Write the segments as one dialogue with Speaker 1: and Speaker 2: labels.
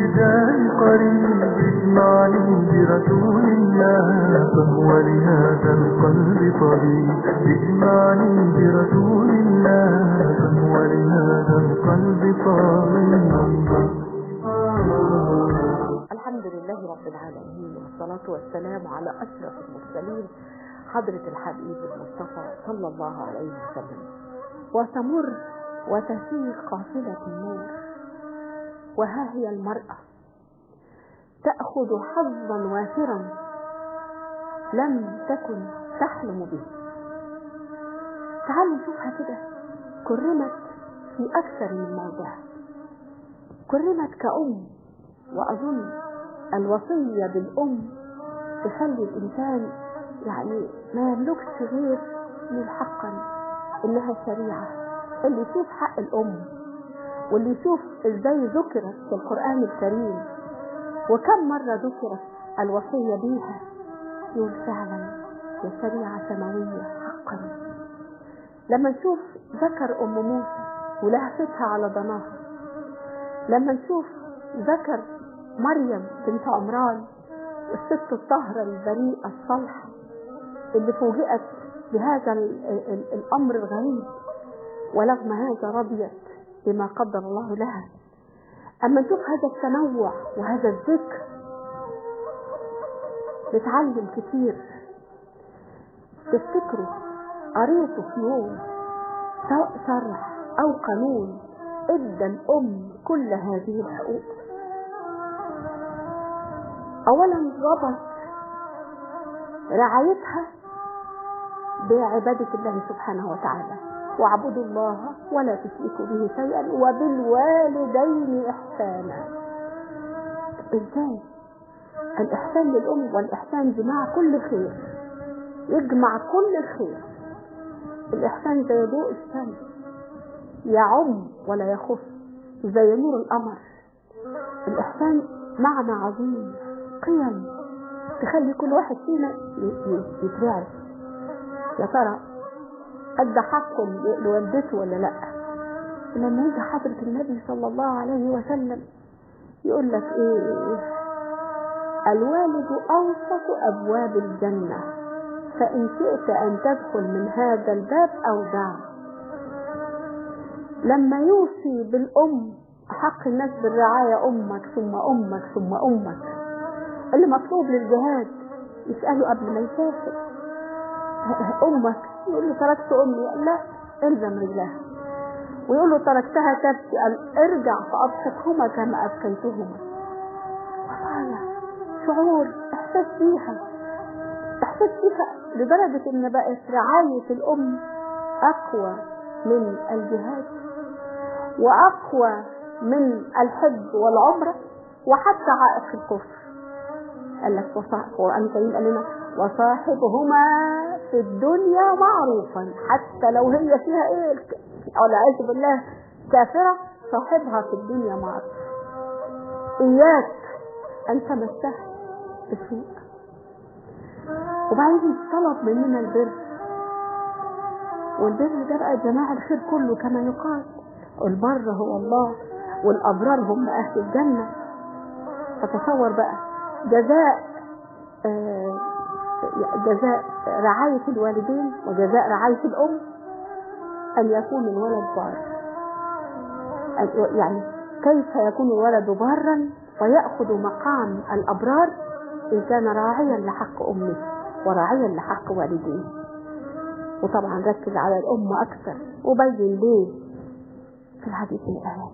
Speaker 1: الرجال قريب اجمعني برسول الله فهو لهذا القلب طبيب اجمعني برسول الله فهو لهذا القلب طبيب
Speaker 2: الحمد لله رب العالمين والصلاة والسلام على أشرف المرسلين حضرة الحبيب المصطفى صلى الله عليه وسلم وتمر وتسير قافلة النور وها هي المرأة تأخذ حظا وافرا لم تكن تحلم به تعالوا نشوفها كده كرمت في أكثر من موضع كرمت كأم وأظن الوصية بالأم تخلي الإنسان يعني ما يملكش غير من حقا إنها شريعة اللي يشوف حق الأم واللي يشوف إزاي ذكرت في القرآن الكريم وكم مرة ذكرت الوصية بيها يقول فعلا يا شريعة سماوية حقا لما نشوف ذكر أم موسى ولهفتها على ضناها لما نشوف ذكر مريم بنت عمران والست الطاهرة البريئة الصالحة اللي فوجئت بهذا ال ال الأمر الغريب ورغم هذا رضيت بما قدر الله لها أما نشوف هذا التنوع وهذا الذكر نتعلم كتير تفتكروا قريته في يوم سواء شرح أو قانون ادى الأم كل هذه الحقوق أولا ضبط رعايتها بعبادة الله سبحانه وتعالى واعبدوا الله ولا تشركوا به شيئا وبالوالدين إحسانا إزاي الإحسان للأم والإحسان جماع كل خير يجمع كل الخير الإحسان زي ضوء الشمس يعم ولا يخف زي نور القمر الإحسان معنى عظيم قيم تخلي كل واحد فينا يترعش يا ترى أدى حقه لوالدته ولا لا لما يجي حضرة النبي صلى الله عليه وسلم يقول لك ايه الوالد أوسط أبواب الجنة فإن شئت أن تدخل من هذا الباب أو دع لما يوصي بالأم حق الناس بالرعاية أمك ثم أمك ثم أمك اللي مطلوب للجهاد يسأله قبل ما يسافر أمك يقول له تركت أمي قال لا الزم رجلها ويقول له تركتها تبكي قال ارجع فأبكتهما كما أبكيتهما وصايا شعور إحساس بيها إحساس بيها لدرجة إن بقت رعاية الأم أقوى من الجهاد وأقوى من الحج والعمرة وحتى عائق الكفر قال لك القرآن الكريم قال لنا وصاحبهما في الدنيا معروفا حتى لو هي فيها ايه والعياذ بالله كافرة صاحبها في الدنيا معروف إياك أن تمسها بسوء وبعدين طلب مننا البر والبر ده بقى جماع الخير كله كما يقال البر هو الله والأبرار هم أهل الجنة فتصور بقى جزاء آه جزاء رعاية الوالدين وجزاء رعاية الأم أن يكون الولد بار يعني كيف يكون الولد بارا ويأخذ مقام الأبرار إن كان راعيا لحق أمه وراعيا لحق والديه وطبعا ركز على الأم أكثر وبين ليه في الحديث الآن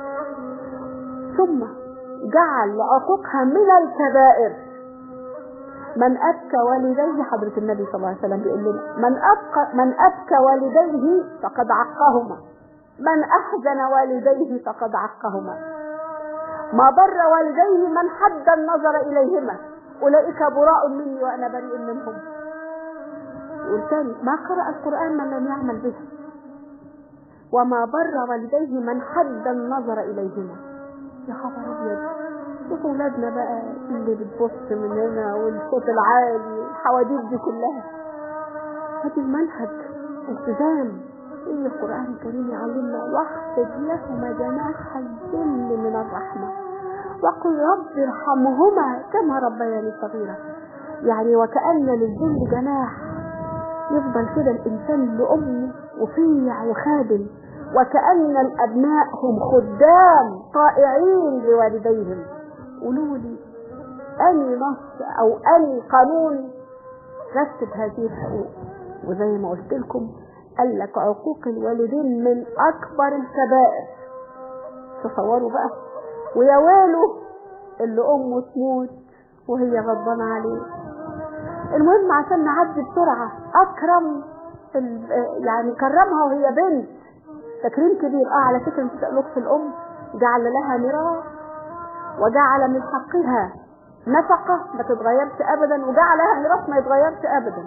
Speaker 2: ثم جعل لعقوقها من الكبائر من أبكى والديه حضرة النبي صلى الله عليه وسلم بيقول لنا من أبكى من أبكى والديه فقد عقهما من أحزن والديه فقد عقهما ما بر والديه من حد النظر إليهما أولئك براء مني وأنا بريء منهم والثاني ما قرأ القرآن من لم يعمل به وما بر والديه من حد النظر إليهما يا خبر أبيض شوف ولادنا بقى اللي بتبص من هنا والصوت العالي الحواديت دي كلها هذه المنهج التزام ايه القرآن الكريم يعلمنا واخفض لهما جناح الذل من الرحمة وقل رب ارحمهما كما ربياني صغيرة يعني وكأن للذل جناح يفضل كده الإنسان لأمه وفيع وخادم وكأن الأبناء هم خدام طائعين لوالديهم قولوا لي أني نص أو أني قانون رتب هذه الحقوق وزي ما قلت لكم قال لك عقوق الوالدين من أكبر الكبائر تصوروا بقى ويا ويله اللي أمه تموت وهي غضبانة عليه المهم عشان نعدي بسرعة أكرم يعني كرمها وهي بنت تكريم كبير اه على فكرة انت في الأم جعل لها ميراث وجعل من حقها نفقة ما تتغيرش أبدا وجعل لها ميراث ما يتغيرش أبدا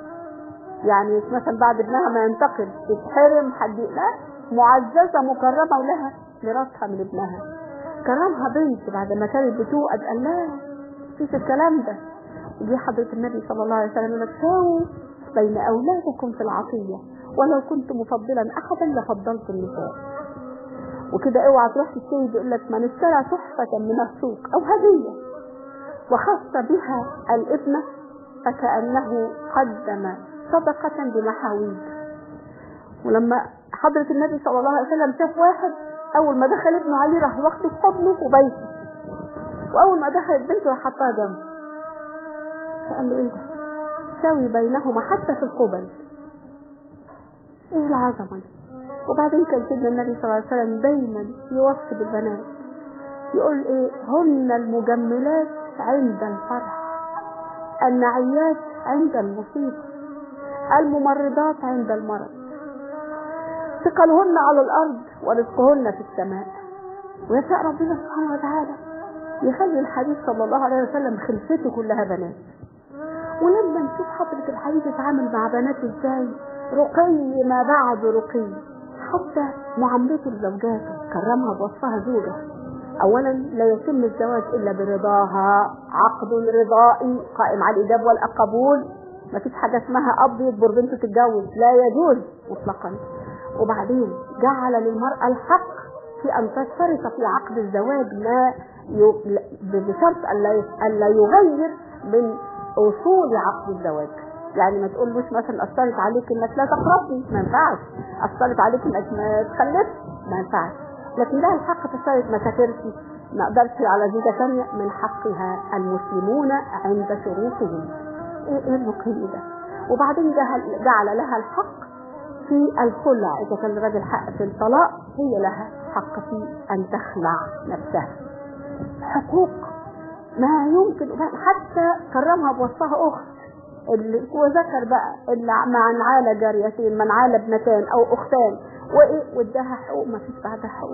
Speaker 2: يعني مثلا بعد ابنها ما ينتقل تتحرم حد لا معززة مكرمة ولها ميراثها من ابنها كرمها بنت بعد ما كانت بتوقد قال لا مفيش الكلام ده جه حضرة النبي صلى الله عليه وسلم يقول لك ساووا بين أولادكم في العطية ولو كنت مفضلا أحدا لفضلت النساء وكده اوعى تروح تشتري يقول لك من اشترى تحفة من السوق أو هدية وخص بها الابنة فكأنه قدم صدقة بمحاويج ولما حضرة النبي صلى الله عليه وسلم شاف واحد أول ما دخل ابنه عليه راح واخده في حضنه وبيته وأول ما دخلت بنته راح حطها جنبه فقال له إيه ده؟ ساوي بينهما حتى في القبل إيه العظمة دي؟ وبعدين كان سيدنا النبي صلى الله عليه وسلم دايما يوصي بالبنات يقول إيه هن المجملات عند الفرح النعيات عند المصيبة الممرضات عند المرض ثقلهن على الأرض ورزقهن في السماء ويشاء ربنا سبحانه وتعالى يخلي الحديث صلى الله عليه وسلم خلفته كلها بنات ولما نشوف حضرة الحديث يتعامل مع بناته ازاي رقي ما بعد رقي حتى معاملته لزوجاته كرمها بوصفها زوجة اولا لا يتم الزواج الا برضاها عقد رضائي قائم على الاجابه والقبول ما فيش حاجه اسمها اب يجبر بنته تتجوز لا يجوز مطلقا وبعدين جعل للمراه الحق في ان تشترط في عقد الزواج ما بشرط الا يغير من اصول عقد الزواج يعني ما تقولوش مثلا اثرت عليك انك لا تقربني ما ينفعش اثرت عليك انك ما تخلفش ما ينفعش لكن لها الحق تشترط ما سافرش ما اقدرش على زوجة ثانية من حقها المسلمون عند شروطهم ايه ايه الرقي ده وبعدين جعل لها الحق في الخلع اذا كان الراجل حق في الطلاق هي لها حق في ان تخلع نفسها حقوق ما يمكن حتى كرمها بوصفها اخت اللي وذكر بقى اللي من عال جاريتين من عال ابنتان او اختان وايه واداها حقوق ما فيش بعدها حقوق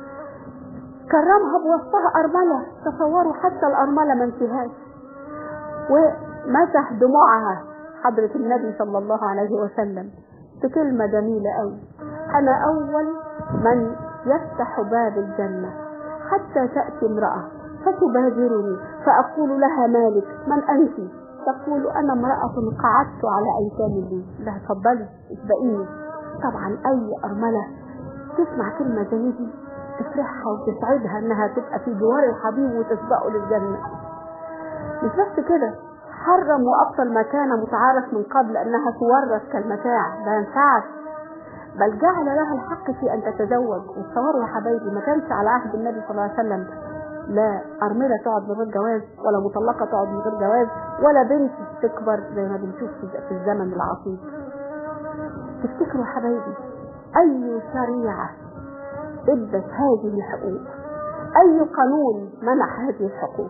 Speaker 2: كرمها بوصفها ارمله تصوروا حتى الارمله ما انتهاش ومسح دموعها حضرة النبي صلى الله عليه وسلم في كلمة جميلة قوي أنا أول من يفتح باب الجنة حتى تأتي امرأة فتبادرني فأقول لها مالك من أنت تقول أنا امرأة قعدت على أيتام لي لا تفضلي اسبقيني طبعا أي أرملة تسمع كلمة زي دي تفرحها وتسعدها إنها تبقى في جوار الحبيب وتسبقه للجنة مش بس كده حرم وأبطل ما كان متعارف من قبل أنها تورث كالمتاع ما ينفعش بل جعل لها الحق في أن تتزوج وتصوروا يا حبايبي ما كانش على عهد النبي صلى الله عليه وسلم لا أرملة تقعد من غير جواز ولا مطلقة تقعد من غير جواز ولا بنت تكبر زي ما بنشوف في الزمن العصيب تفتكروا يا حبايبي أي شريعة ادت هذه الحقوق أي قانون منح هذه الحقوق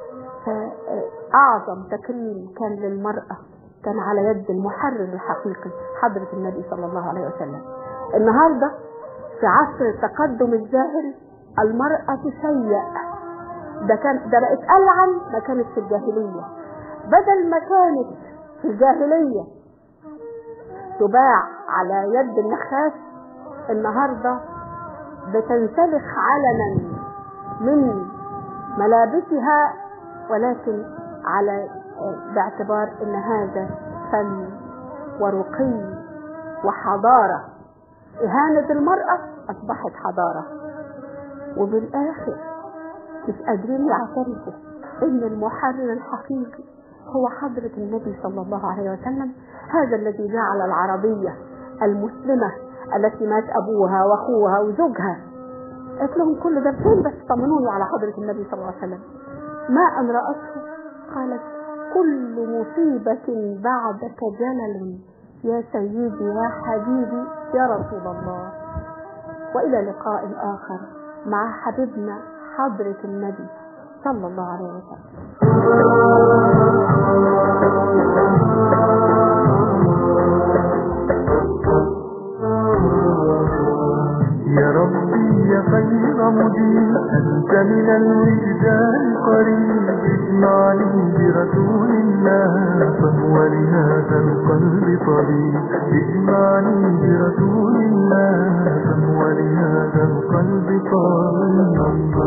Speaker 2: فأعظم تكريم كان للمرأة كان على يد المحرر الحقيقي حضرة النبي صلى الله عليه وسلم النهاردة في عصر التقدم الزاهر المرأة تسيء ده كان ده بقت ألعن ما كانت في الجاهلية بدل ما كانت في الجاهلية تباع على يد النخاس النهاردة بتنسلخ علنا من ملابسها ولكن على باعتبار ان هذا فن ورقي وحضارة اهانة المرأة اصبحت حضارة وبالاخر مش قادرين يعترفوا ان المحرر الحقيقي هو حضرة النبي صلى الله عليه وسلم هذا الذي جعل العربية المسلمة التي مات أبوها وأخوها وزوجها قالت لهم كل ده فين بس طمنوني على حضرة النبي صلى الله عليه وسلم ما أن رأته قالت كل مصيبة بعدك جلل يا سيدي يا حبيبي يا رسول الله وإلى لقاء آخر مع حبيبنا حضرة النبي صلى الله عليه وسلم
Speaker 1: يا ربي يا خير مدير أنت من الوجدان قريب اجمعني برسول الله فهو لهذا القلب طبيب اجمعني برسول الله فهو لهذا القلب طبيب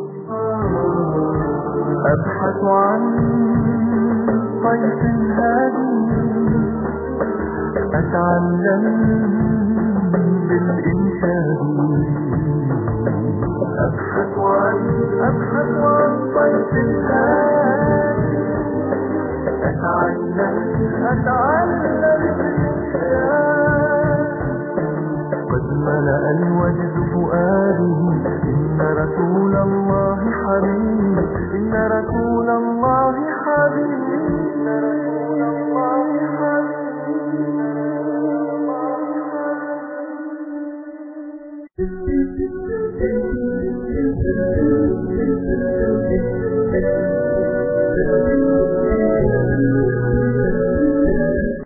Speaker 1: أبحث عن طيف هادي أتعلم بالإنشاد أبحث عن أبحث عن طيف هادي أتعلم أتعلم بالإنشاد قد ملأ الوجد فؤادي إن رسول الله حبيب إن رسول الله حبيب إن رسول الله حبيب